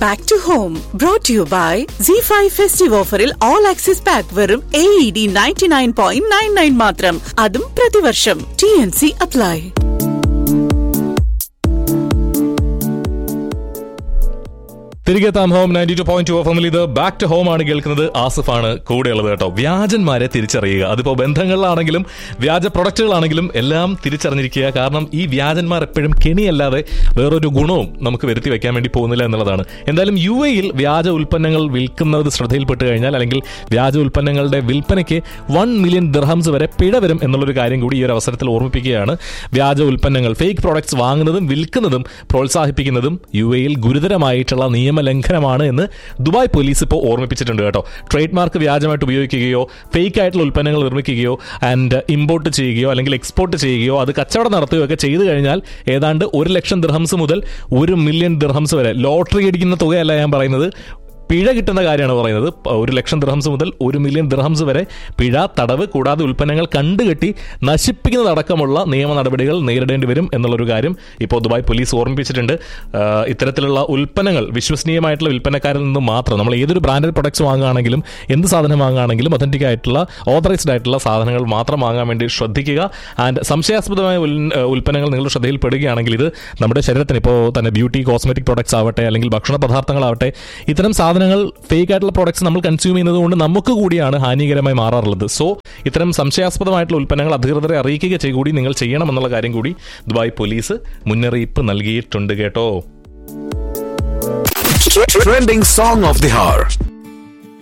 Back to home brought you by C five festive ഓഫറിൽ all access pack വെറും A E D ninety nine point nine nine മാത്രം അതും പ്രതിവർഷം T N C apply തിരികെ താം home ninety two point two F ഇത് back to home ആണ് കേൾക്കുന്നത് ആസിഫാണ് കൂടെയുള്ളത് കേട്ടോ വ്യാജന്മാരെ തിരിച്ചറിയുക അതിപ്പോ ബന്ധങ്ങളിലാണെങ്കിലും വ്യാജ പ്രൊഡക്റ്റുകളാണെങ്കിലും എല്ലാം തിരിച്ചറിഞ്ഞിരിക്കുക കാരണം ഈ വ്യാജന്മാർ എപ്പോഴും കെണിയല്ലാതെ വേറൊരു ഗുണവും നമുക്ക് വരുത്തി വെക്കാൻ വേണ്ടി പോകുന്നില്ല എന്നുള്ളതാണ് എന്തായാലും യു എയിൽ വ്യാജ ഉൽപ്പന്നങ്ങൾ വിൽക്കുന്നത് ശ്രദ്ധയിൽപ്പെട്ട് കഴിഞ്ഞാൽ അല്ലെങ്കിൽ വ്യാജ ഉൽപ്പന്നങ്ങളുടെ വിൽപ്പനയ്ക്ക് വൺ മില്യൺ ദിർഹംസ് വരെ പിഴ വരും എന്നുള്ളൊരു കാര്യം കൂടി ഈ ഒരു അവസരത്തിൽ ഓർമ്മിപ്പിക്കുകയാണ് വ്യാജ ഉൽപ്പന്നങ്ങൾ ഫേക്ക് പ്രോഡക്ട്സ് വാങ്ങുന്നതും വിൽക്കുന്നതും പ്രോത്സാഹിപ്പിക്കുന്നതും യു എയിൽ ഗുരുതരമായിട്ടുള്ള നിയമലംഘനമാണ് എന്ന് ദുബായ് പോലീസ് ഇപ്പോൾ ഓർമ്മിപ്പിച്ചിട്ടുണ്ട് കേട്ടോ ട്രേഡ് മാർക്ക് വ്യാജമായിട്ട് ഉപയോഗിക്കുകയോ ഫേക്ക് ആയിട്ടുള്ള ഉൽപ്പന്നങ്ങൾ നിർമ്മിക്കുകയോ ആൻഡ് ഇമ്പോർട്ട് ചെയ്യുകയോ അല്ലെങ്കിൽ എക്സ്പോർട്ട് ചെയ്യുകയോ അത് കച്ചവടം നടത്തുകയോ ഒക്കെ ചെയ്തു കഴിഞ്ഞാൽ ഏതാണ്ട് ഒരു ലക്ഷം ദിർഹംസ് മുതൽ ഒരു മില്യൺ ദിർഹംസ് വരെ ലോട്ടറി അടിക്കുന്ന തുകയല്ല ഞാൻ പറയുന്നത് പിഴ കിട്ടുന്ന കാര്യമാണ് പറയുന്നത് പ- ഒരു ലക്ഷം ദിർഹംസ് മുതൽ ഒരു മില്യൺ ദിർഹംസ് വരെ പിഴ തടവ് കൂടാതെ ഉൽപ്പന്നങ്ങൾ കണ്ടുകെട്ടി നശിപ്പിക്കുന്നതടക്കമുള്ള നിയമ നടപടികൾ നേരിടേണ്ടി വരും എന്നുള്ളൊരു കാര്യം ഇപ്പോൾ ദുബായ് പോലീസ് ഓർമ്മിപ്പിച്ചിട്ടുണ്ട് ആ, ഇത്തരത്തിലുള്ള ഉൽപ്പന്നങ്ങൾ വിശ്വസനീയമായിട്ടുള്ള വിൽപ്പനക്കാരിൽ നിന്ന് മാത്രം നമ്മൾ ഏതൊരു ബ്രാൻഡഡ് പ്രൊഡക്ട്സ് വാങ്ങുകയാണെങ്കിലും എന്ത് സാധനം വാങ്ങുകയാണെങ്കിലും ഒതന്റിക് ആയിട്ടുള്ള ഓതറൈസ്ഡ് ആയിട്ടുള്ള സാധനങ്ങൾ മാത്രം വാങ്ങാൻ വേണ്ടി ശ്രദ്ധിക്കുക ആൻഡ് സംശയാസ്പദമായ ഉൽ- ഉൽപ്പന്നങ്ങൾ നിങ്ങളുടെ ശ്രദ്ധയിൽപ്പെടുകയാണെങ്കിൽ ഇത് നമ്മുടെ ശരീരത്തിന് ഇപ്പോൾ തന്നെ ബ്യൂട്ടി കോസ്മെറ്റിക് പ്രോഡക്ട്സ് ആവട്ടെ അല്ലെങ്കിൽ ഭക്ഷണ പദാർത്ഥങ്ങളാവട്ടെ ഇത്തരം സാധനങ്ങൾ ഫേക്ക് ആയിട്ടുള്ള പ്രോഡക്ട്സ് നമ്മൾ കൺസ്യൂം ചെയ്യുന്നത് കൊണ്ട് നമുക്ക് കൂടിയാണ് ഹാനികരമായി മാറാറുള്ളത് സോ ഇത്തരം സംശയാസ്പദമായിട്ടുള്ള ഉൽപ്പന്നങ്ങൾ അധികൃതരെ അറിയിക്കുക ചെയ്യ കൂടി നിങ്ങൾ ചെയ്യണം എന്നുള്ള കാര്യം കൂടി ദുബായ് പോലീസ് മുന്നറിയിപ്പ് നൽകിയിട്ടുണ്ട് കേട്ടോ Trending song of the hour.